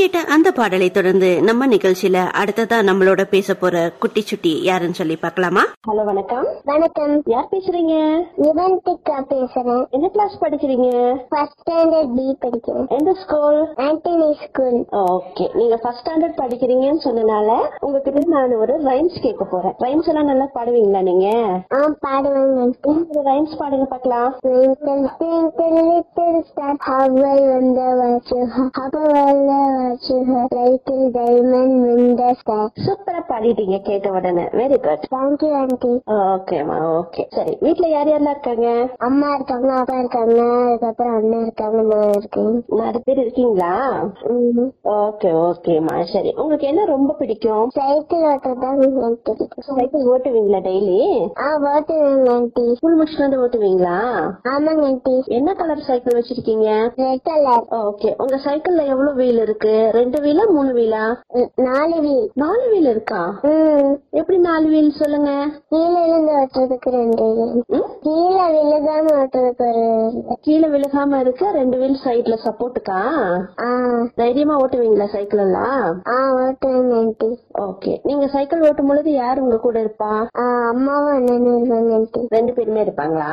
கேட்ட அந்த பாடலை தொடர்ந்து நம்ம நிகழ்ச்சியில அடுத்ததா நம்மளோட பேச போற குட்டி சுட்டி யாருன்னு சொல்லி பார்க்கலாமா ஹலோ வணக்கம் வணக்கம் யார் பேசுறீங்க நிவந்திகா பேசுறேன் என்ன கிளாஸ் படிக்கிறீங்க ஃபர்ஸ்ட் ஸ்டாண்டர்ட் பி படிக்கிறேன் எந்த ஸ்கூல் ஆண்டனி ஸ்கூல் ஓகே நீங்க ஃபர்ஸ்ட் ஸ்டாண்டர்ட் படிக்கிறீங்கன்னு சொன்னனால உங்ககிட்ட நான் ஒரு ரைம்ஸ் கேட்க போறேன் ரைம்ஸ் எல்லாம் நல்லா பாடுவீங்களா நீங்க ஆ பாடுவேன் ஒரு ரைம்ஸ் பாடுங்க பார்க்கலாம் Twinkle, twinkle, little star, how I wonder what you have, how I wonder what you have, little diamond in the sky. சூப்பரா பாடிட்டீங்க கேட்ட உடனே very good Thank you, aunty. ஓகேமா ஓகே சரி வீட்ல யார் யாரெல்லாம் இருக்காங்க அம்மா இருக்காங்க அப்பா இருக்காங்க அதுக்கப்புறம் அண்ணன் இருக்காங்க நான் இருக்கேன் நாலு பேர் இருக்கீங்களா ம். ஓகே ஓகேமா சரி உங்களுக்கு என்ன ரொம்ப பிடிக்கும் சைக்கிள் ஓட்டுறதுதான் எனக்கு பிடிக்கும் சைக்கிள் ஓட்டுவீங்களா டெய்லி ஆ ஓட்டுவேங்க ஆண்டி ஸ்கூல் முடிச்சுட்டு வந்து ஓட்டுவீங்களா ஆமாங்க ஆண்டி என்ன கலர் சைக்கிள் வச்சிருக்கீங்க ரெட் கலர் ஓகே உங்க சைக்கிள்ல எவ்வளவு வீல் இருக்கு ரெண்டு வீலா மூணு வீலா நாலு வீல் நாலு வீல் இருக்கா ம் எப்படி நாலு வீல் சொல்லுங்க கீழே விழுந்து ஓட்டுறதுக்கு ரெண்டு வீல் ம்? கீழே விழுகாம ஓட்டுறதுக்கு ஒரு வீல். கீழே விழுகாம இருக்க ரெண்டு வீல் சைட்ல சப்போர்ட்டுக்கா ஆ தைரியமா ஓட்டுவீங்களா சைக்கிள் எல்லாம் ஆ ஓட்டுவேங்க ஆண்டி ஓகே நீங்க சைக்கிள் ஓட்டும் பொழுது யார் உங்க கூட இருப்பா ஆ அம்மாவும் அண்ணனும் இருக்காங்க ஆண்டி ரெண்டு பேருமே இருப்பாங்களா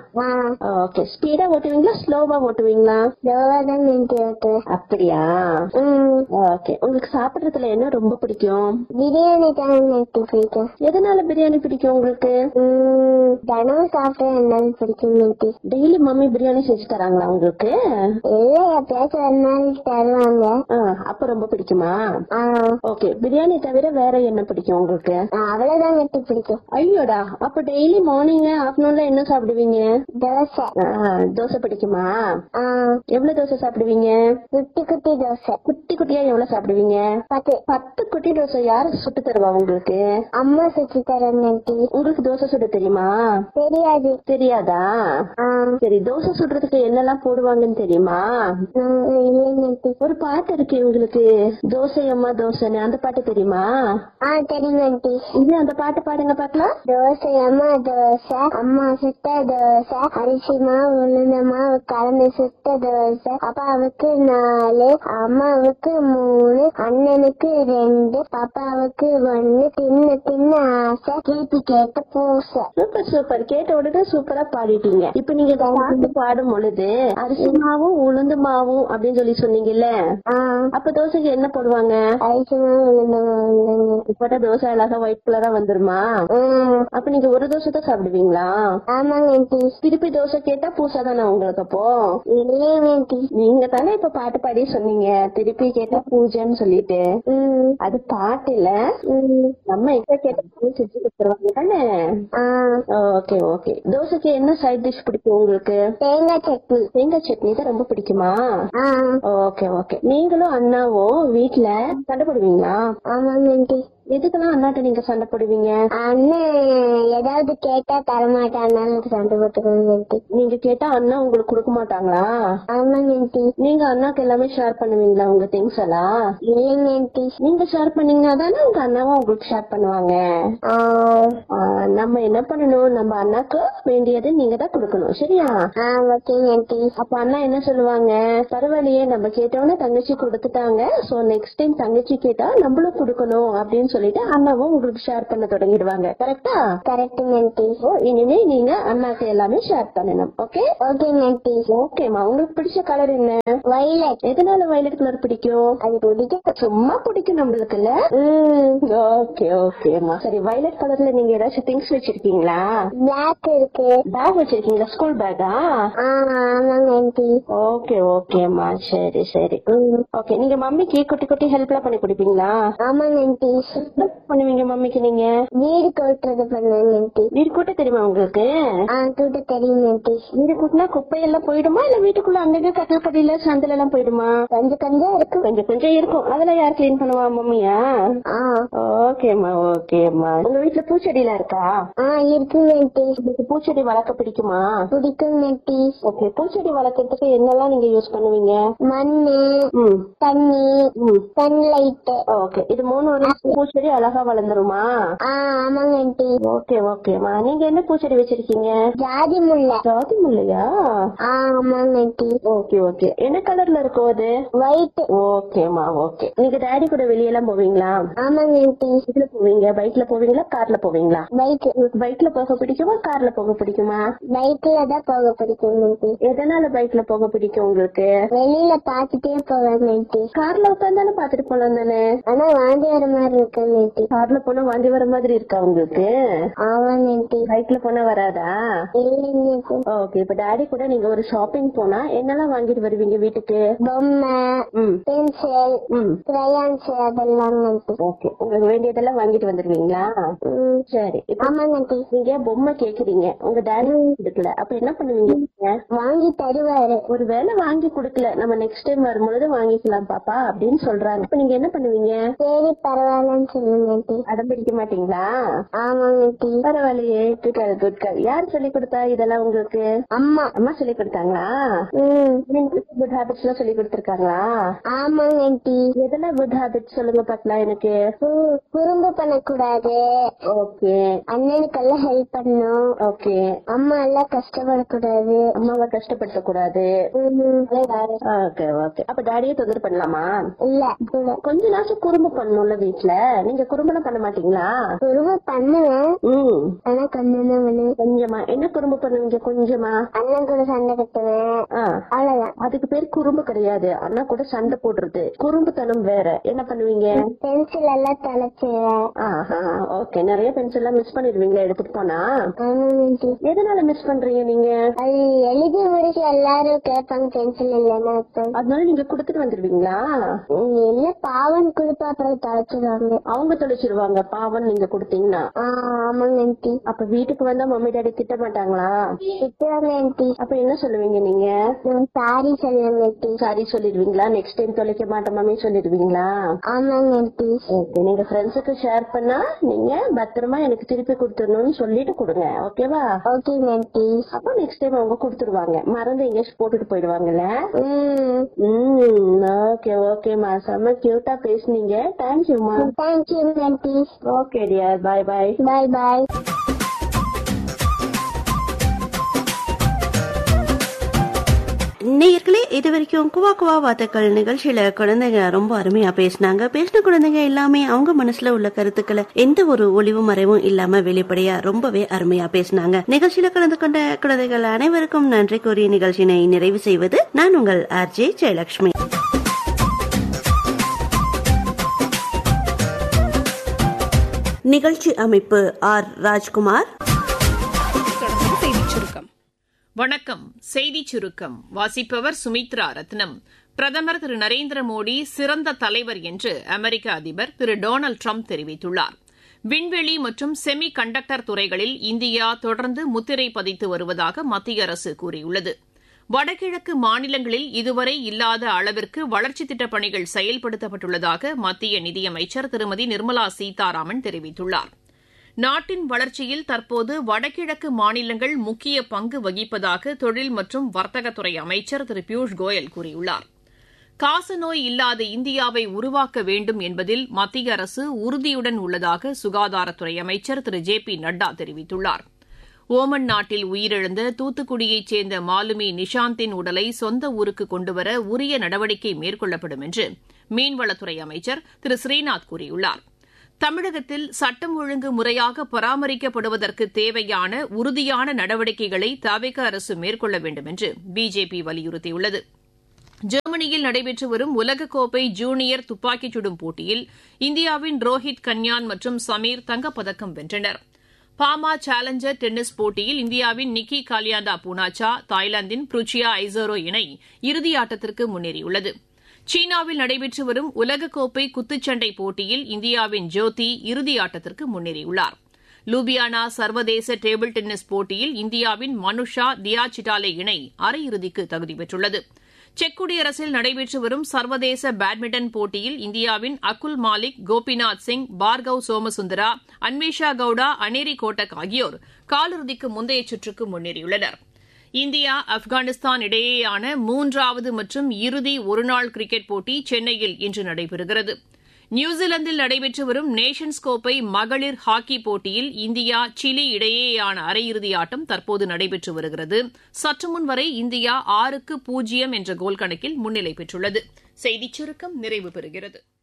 ஆ ஓகே ஸ்பீடா ஓட்டுவீங்களா ஸ்லோவா ஓட்டுவீங்களா ஸ்லோவா தான் ஆண்டி ஓட்டுவேன் அப்படியா ம் ஓகே உங்களுக்கு சாப்பிடுறதுல என்ன ரொம்ப பிடிக்கும் பிரியாணி தான் ஆண்டி பிடிக்கும் எதனால பிரியாணி பிடிக்கும் உங்களுக்கு ம் தினமும் சாப்பிட இருந்தாலும் பிடிக்கும் ஆண்டி டெய்லி மம்மி பிரியாணி செஞ்சு தராங்களா உங்களுக்கு இல்லை எப்பயாச்சும் ஒரு நாள் தருவாங்க ஆ, அப்ப ரொம்ப பிடிக்குமா ஆ ஓகே பிரியாணி தவிர வேற என்ன பிடிக்கும் உங்களுக்கு அவ்வளவுதான் ஆண்டி பிடிக்கும் ஐயோடா அப்ப டெய்லி மார்னிங் ஆஃப்டர்நூன்ல என்ன சாப்பிடுவீங்க தோசை ஆ, தோசை பிடிக்குமா ஆ எவ்வளவு தோசை சாப்பிடுவீங்க குட்டி குட்டி தோசை குட்டி குட்டியா எவ்வளவு சாப்பிடுவீங்க பத்து பத்து குட்டி தோசை யாரு சுட்டு தருவா உங்களுக்கு அம்மா சுத்தி தரேன் ஆண்டி உங்களுக்கு தோசை சுட தெரியுமா தெரியாது தெரியாதா ஆ சரி தோசை சுடுறதுக்கு என்னெல்லாம் போடுவாங்கன்னு தெரியுமா இல்லைங்க ஆண்டி ஒரு பாட்டு இருக்கு உங்களுக்கு தோசை அம்மா தோசைன்னு அந்த பாட்டு தெரியுமா ஆ தெரியும் ஆண்டி இது அந்த பாட்டு பாடுங்க பாக்கலாம் தோசை அம்மா தோசை அம்மா சுட்ட தோசை அரிசி மாவு உளுந்த மாவு கலந்து சுட்ட தோசை அப்பாவுக்கு நாலு அம்மாவுக்கு மூணு அண்ணனுக்கு ரெண்டு பாப்பாவுக்கு ஒண்ணு தின்ன தின்ன ஆசை கேட்டு கேட்டு பூசை சூப்பர் சூப்பர் கேட்ட உடனே சூப்பரா பாடிட்டீங்க இப்ப நீங்க இந்த பாட்டு பாடும் பொழுது அரிசி மாவும் உளுந்து மாவும் அப்படின்னு சொல்லி சொன்னீங்கல்ல ஆ அப்ப தோசைக்கு என்ன போடுவாங்க அரிசி மாவு உளுந்த மாவு இப்ப தோசை அழகா ஒயிட் கலரா வந்துருமா ம் அப்ப நீங்க ஒரு தோசை தான் சாப்பிடுவீங்களா ஆமாங்க ஆண்டி திருப்பி தோசை கேட்டா பூசா தானே உங்களுக்கு அப்போ இல்லைங்க ஆண்டி நீங்க தானே இப்ப பாட்டு பாடி சொன்னீங்க திருப்பி கேட்டா பூஜைன்னு சொல்லிட்டு ம் அது பாட்டு இல்ல ம் நம்ம எங்க கேட்டாலும் செஞ்சு கொடுத்துருவாங்க தானே ஆ ஓகே ஓகே தோசைக்கு என்ன சைட் டிஷ் பிடிக்கும் உங்களுக்கு தேங்காய் சட்னி தேங்காய் சட்னி தான் ரொம்ப பிடிக்குமா ஆ ஓகே ஓகே நீங்களும் அண்ணாவும் வீட்ல சண்டை போடுவீங்களா ஆமாங்க ஆண்டி எதுக்கெல்லாம் அண்ணாட்ட நீங்க சண்டை போடுவீங்க அண்ணன் ஏதாவது கேட்டா தரமாட்டான்னு சண்டை போட்டுக்கோங்க ஆண்டி நீங்க கேட்டா அண்ணா உங்களுக்கு கொடுக்க மாட்டாங்களா ஆமாங்க ஆண்டி நீங்க அண்ணாக்கு எல்லாமே ஷேர் பண்ணுவீங்களா உங்க திங்ஸ் எல்லாம் இல்லைங்க ஆண்டி நீங்க ஷேர் பண்ணீங்கன்னா தானே உங்க அண்ணாவும் உங்களுக்கு ஷேர் பண்ணுவாங்க ஆ ஆ, நம்ம என்ன பண்ணணும் நம்ம அண்ணாக்கு வேண்டியது நீங்க தான் கொடுக்கணும் சரியா ஆ ஓகேங்க ஆண்டி அப்ப அண்ணா என்ன சொல்லுவாங்க பரவாயில்லையே நம்ம கேட்டோன்னு தங்கச்சி கொடுத்துட்டாங்க சோ நெக்ஸ்ட் டைம் தங்கச்சி கேட்டா நம்மளும் கொடுக்கணும் அப்படின்னு சொல்லிட்டு அண்ணாவும் உங்களுக்கு ஷேர் பண்ண தொடங்கிடுவாங்க கரெக்டா கரெக்டுங்க ஆண்டி ஓ இனிமே நீங்க அண்ணாக்கு எல்லாமே ஷேர் பண்ணணும் ஓகே ஓகேங்க ஆண்டி ஓகேமா உங்களுக்கு பிடிச்ச கலர் என்ன வைலட் எதனால வயலட் கலர் பிடிக்கும் அது பிடிக்கும் சும்மா பிடிக்கும் நம்மளுக்குல்ல ம் ஓகே ஓகேமா சரி வயலட் கலர்ல நீங்க ஏதாச்சும் திங்ஸ் வச்சிருக்கீங்களா பிளாக் இருக்கு பேக் வச்சிருக்கீங்களா ஸ்கூல் பேக்கா ஆ ஆமாங்க ஆண்டி ஓகே ஓகேம்மா சரி சரி ஓகே நீங்க மம்மிக்கு குட்டி குட்டி ஹெல்ப்லாம் பண்ணி கொடுப்பீங்களா ஆமாங்க ஆண்டி என்ன பண்ணுவீங்க மம்மிக்கு நீங்க வீடு கூட்டுறது பண்ணுவாங்க ஆண்டி வீடு கூட்ட தெரியுமா உங்களுக்கு ஆ கூட்ட தெரியுங்க ஆண்டி வீடு கூட்டினா குப்பையெல்லாம் போயிடுமா இல்ல வீட்டுக்குள்ள அங்கங்க கட்டில் கடையில சந்தில எல்லாம் போயிடுமா கொஞ்சம் கொஞ்சம் இருக்கும் கொஞ்சம் கொஞ்சம் இருக்கும் அதெல்லாம் யார் கிளீன் பண்ணுவா மம்மியா ஆ ஓகேம்மா ஓகேம்மா உங்க வீட்டுல பூச்செடி எல்லாம் இருக்கா ஆ இருக்குங்க ஆண்டி உங்களுக்கு பூச்செடி வளர்க்க பிடிக்குமா பிடிக்குங்க ஆண்டி ஓகே பூச்செடி வளர்க்கறதுக்கு என்னெல்லாம் நீங்க யூஸ் பண்ணுவீங்க மண்ணு ம் தண்ணி ம் சன்லைட் ஓகே இது மூணு வந்து பூச்செடி பூச்செடி அழகா வளர்ந்துருமா ஆ ஆமாங்க ஆண்டி ஓகே ஓகேமா நீங்க என்ன பூச்செடி வச்சிருக்கீங்க ஜாதி முல்லை ஜாதி முல்லையா ஆ ஆமாங்க ஆண்டி ஓகே ஓகே என்ன கலர்ல இருக்கும் அது ஒயிட் ஓகேமா ஓகே நீங்க டாடி கூட வெளியெல்லாம் போவீங்களா ஆமாங்க ஆண்டி இதுல போவீங்க பைக்ல போவீங்களா கார்ல போவீங்களா பைக் உங்களுக்கு பைக்ல போக பிடிக்குமா கார்ல போக பிடிக்குமா பைக்ல தான் போக பிடிக்கும் ஆண்டி எதனால பைக்ல போக பிடிக்கும் உங்களுக்கு வெளியில பாத்துட்டே போவாங்க ஆண்டி கார்ல உட்காந்தாலும் பாத்துட்டு போலாம் தானே ஆனா வாந்தி வர மாதிரி இருக்காங்க ஆண்டி கார்ல போனா வாந்தி வர மாதிரி இருக்கா உங்களுக்கு ஆமாங்க ஆண்டி பைக்ல போனா வராதா இல்லைங்க ஆண்டி ஓகே இப்ப டாடி கூட நீங்க ஒரு ஷாப்பிங் போனா என்னெல்லாம் வாங்கிட்டு வருவீங்க வீட்டுக்கு பொம்மை ம் பென்சில் ம் கிரையான்ஸ் அதெல்லாம் ஆண்டி ஓகே உங்களுக்கு வேண்டியதெல்லாம் வாங்கிட்டு வந்துருவீங்களா ம், சரி இப்ப ஆமாங்க ஆண்டி நீங்க பொம்மை கேக்குறீங்க உங்க டாடி கொடுக்கல அப்ப என்ன பண்ணுவீங்க நீங்க? வாங்கி தருவாரு ஒரு வேலை வாங்கி கொடுக்கல நம்ம நெக்ஸ்ட் டைம் வரும்பொழுது வாங்கிக்கலாம் பாப்பா அப்படின்னு சொல்றாங்க இப்ப நீங்க என்ன பண்ணுவீங்க சரி பரவாயில்லன்னு சொல்லுங்க ஆண்டி அடம் பிடிக்க மாட்டீங்களா ஆமாங்க ஆண்டி பரவாயில்லையே குட்கால் குட்கால் யார் சொல்லி கொடுத்தா இதெல்லாம் உங்களுக்கு அம்மா அம்மா சொல்லி கொடுத்தாங்களா ம் உங்களுக்கு குட் ஹாபிட்ஸ் எல்லாம் சொல்லி கொடுத்திருக்காங்களா ஆமாங்க ஆண்டி எதெல்லாம் குட் ஹாபிட்ஸ் சொல்லுங்க பாக்கலாம் எனக்கு கு- குறும்பு பண்ணக்கூடாது ஓகே அண்ணனுக்கெல்லாம் ஹெல்ப் பண்ணணும் ஓகே அம்மா எல்லாம் கஷ்டப்படக்கூடாது அம்மாவை கஷ்டப்படுத்த கூடாது ம், ஓகே ஓகே அப்ப டாடியே தொந்தரவு பண்ணலாமா இல்ல இல்ல. கொஞ்ச நாச்சும் குறும்பு பண்ணணும்ல வீட்ல நீங்க குறும்பெல்லாம் பண்ண மாட்டீங்களா குறும்பு பண்ணுவேன் ம் ஆனா கண்ணு பண்ணுவேன் கொஞ்சமா என்ன குறும்பு பண்ணுவீங்க கொஞ்சமா அண்ணன் கூட சண்டை கட்டுவேன் ஆ அவ்வளவுதான் அதுக்கு பேர் குறும்பு கிடையாது அண்ணா கூட சண்டை போடுறது குறும்புத்தனம் வேற என்ன பண்ணுவீங்க பென்சில் எல்லாம் தொலைச்சிருவேன் ஆஹா ஓகே நிறைய பென்சில் எல்லாம் மிஸ் பண்ணிடுவீங்களா எடுத்துட்டு போனா ஆமாங்க ஆண்டி எதனால மிஸ் பண்றீங்க நீங்க அது எழுதி முடிச்சு எல்லாரும் கேட்பாங்க பென்சில் இல்லைன்னா அப்புறம் அதனால நீங்க கொடுத்துட்டு வந்துருவீங்களா ம், இல்ல பாவன் கொடுப்பா அப்புறம் தொலைச்சிடுவாங்க அவங்க தொலைச்சிருவாங்க பாவம் நீங்க கொடுத்தீங்கன்னா ஆ, ஆமாங்க ஆண்டி அப்ப வீட்டுக்கு வந்தா மம்மி டாடி திட்ட மாட்டாங்களா திட்டுவாங்க ஆண்டி அப்ப என்ன சொல்லுவீங்க நீங்க சாரி சொல்லுவாங்க ஆண்டி சாரி சொல்லிடுவீங்களா நெக்ஸ்ட் டைம் தொலைக்க மாட்டேன் மம்மி சொல்லிடுவீங்களா ஆமாங்க ஆண்டி ஓகே நீங்க ஃப்ரெண்ட்ஸுக்கு ஷேர் பண்ணா நீங்க பத்திரமா எனக்கு திருப்பி கொடுத்துடணும்னு சொல்லிட்டு கொடுங்க ஓகேவா ஓகேங்க ஆண்டி அப்போ நெக்ஸ்ட் டைம் அவங்க கொடுத்துருவாங்க மறந்து எங்கேயாச்சும் போட்டுட்டு போயிடுவாங்கல்ல ம் ம் ஓகே ஓகேம்மா செம்ம கியூட்டா பேசுனீங்க தேங்க்யூமா thank you aunty okay dear bye bye bye bye நேயர்களே இது வரைக்கும் குவா குவா வார்த்தைகள் நிகழ்ச்சியில குழந்தைங்க ரொம்ப அருமையா பேசினாங்க பேசின குழந்தைங்க எல்லாமே அவங்க மனசுல உள்ள கருத்துக்களை எந்த ஒரு ஒளிவு மறைவும் இல்லாம வெளிப்படையா ரொம்பவே அருமையா பேசினாங்க நிகழ்ச்சியில கலந்து கொண்ட குழந்தைகள் அனைவருக்கும் நன்றி கூறிய நிகழ்ச்சியினை நிறைவு செய்வது நான் உங்கள் ஆர்ஜே ஜெயலட்சுமி நிகழ்ச்சி அமைப்பு ஆர் ராஜ்குமார் தொடர்ந்து செய்திச் சுருக்கம் வணக்கம் செய்திச் சுருக்கம் வாசிப்பவர் சுமித்ரா ரத்னம் பிரதமர் திரு நரேந்திர மோடி சிறந்த தலைவர் என்று அமெரிக்க அதிபர் திரு டொனால்டு ட்ரம்ப் தெரிவித்துள்ளார் விண்வெளி மற்றும் செமி கண்டக்டர் துறைகளில் இந்தியா தொடர்ந்து முத்திரை பதித்து வருவதாக மத்திய அரசு கூறியுள்ளது வடகிழக்கு மாநிலங்களில் இதுவரை இல்லாத அளவிற்கு வளர்ச்சித் திட்டப் பணிகள் செயல்படுத்தப்பட்டுள்ளதாக மத்திய நிதியமைச்சர் திருமதி நிர்மலா சீதாராமன் தெரிவித்துள்ளார் நாட்டின் வளர்ச்சியில் தற்போது வடகிழக்கு மாநிலங்கள் முக்கிய பங்கு வகிப்பதாக தொழில் மற்றும் வர்த்தகத்துறை அமைச்சர் திரு பியூஷ் கோயல் கூறியுள்ளார் காசநோய் இல்லாத இந்தியாவை உருவாக்க வேண்டும் என்பதில் மத்திய அரசு உறுதியுடன் உள்ளதாக சுகாதாரத்துறை அமைச்சர் திரு ஜே பி நட்டா தெரிவித்துள்ளார் ஓமன் நாட்டில் உயிரிழந்த தூத்துக்குடியைச் சேர்ந்த மாலுமி நிஷாந்தின் உடலை சொந்த ஊருக்கு கொண்டுவர உரிய நடவடிக்கை மேற்கொள்ளப்படும் என்று மீன்வளத்துறை அமைச்சர் திரு ஸ்ரீநாத் கூறியுள்ளார் தமிழகத்தில் சட்டம் ஒழுங்கு முறையாக பராமரிக்கப்படுவதற்கு தேவையான உறுதியான நடவடிக்கைகளை தவிக அரசு மேற்கொள்ள வேண்டும் என்று பிஜேபி வலியுறுத்தியுள்ளது ஜெர்மனியில் நடைபெற்று வரும் உலகக்கோப்பை ஜூனியர் துப்பாக்கிச் சுடும் போட்டியில் இந்தியாவின் ரோஹித் கன்யான் மற்றும் சமீர் தங்கப்பதக்கம் வென்றனர் பாமா சேலஞ்சர் டென்னிஸ் போட்டியில் இந்தியாவின் நிக்கி காலியாண்டா பூனாச்சா தாய்லாந்தின் புருச்சியா ஐசோரோ இணை இறுதியாட்டத்திற்கு முன்னேறியுள்ளது சீனாவில் நடைபெற்று வரும் உலகக்கோப்பை குத்துச்சண்டை போட்டியில் இந்தியாவின் ஜோதி இறுதியாட்டத்திற்கு முன்னேறியுள்ளார் லூபியானா சர்வதேச டேபிள் டென்னிஸ் போட்டியில் இந்தியாவின் மனுஷா தியா சிட்டாலே இணை அரையிறுதிக்கு தகுதி பெற்றுள்ளது செக் குடியரசில் நடைபெற்று வரும் சர்வதேச பேட்மிண்டன் போட்டியில் இந்தியாவின் அகுல் மாலிக் கோபிநாத் சிங் பார்கவ் சோமசுந்தரா அன்வேஷா கவுடா அனேரி கோட்டக் ஆகியோர் காலிறுதிக்கு முந்தைய சுற்றுக்கு முன்னேறியுள்ளனர் இந்தியா ஆப்கானிஸ்தான் இடையேயான மூன்றாவது மற்றும் இறுதி ஒருநாள் கிரிக்கெட் போட்டி சென்னையில் இன்று நடைபெறுகிறது நியூசிலாந்தில் நடைபெற்று வரும் நேஷன்ஸ் கோப்பை மகளிர் ஹாக்கி போட்டியில் இந்தியா சிலி இடையேயான அரையிறுதி ஆட்டம் தற்போது நடைபெற்று வருகிறது சற்று முன் வரை இந்தியா ஆறுக்கு பூஜ்ஜியம் என்ற கோல் கணக்கில் முன்னிலை பெற்றுள்ளது செய்திச் சுருக்கம் நிறைவு பெறுகிறது